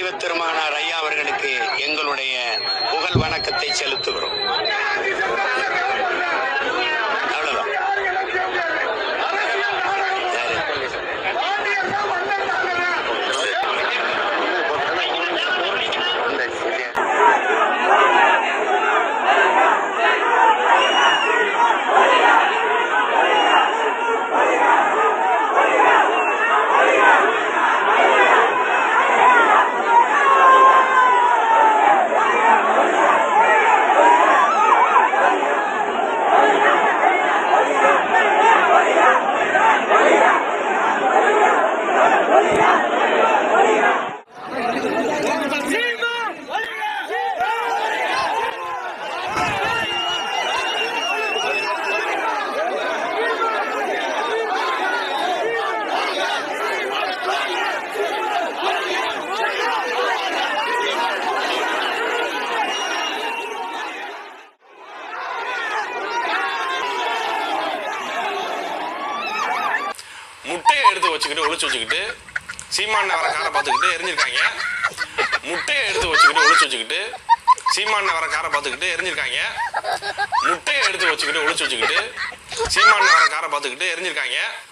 தெய்வ திருமகனார் ஐயா அவர்களுக்கு எங்களுடைய புகழ் வணக்கத்தை செலுத்துகிறோம் அவ்வளவுதான் முட்டையை எடுத்து வச்சுக்கிட்டு ஒளிச்சு வச்சுக்கிட்டு சீமான வர காரை பார்த்துக்கிட்டு எரிஞ்சிருக்காங்க முட்டையை எடுத்து வச்சுக்கிட்டு ஒளிச்சு வச்சுக்கிட்டு சீமான வர காரை பார்த்துக்கிட்டு எரிஞ்சிருக்காங்க முட்டையை எடுத்து வச்சுக்கிட்டு ஒளிச்சு வச்சுக்கிட்டு சீமான வர காரை பார்த்துக்கிட்டு எரிஞ்சிருக்காங்க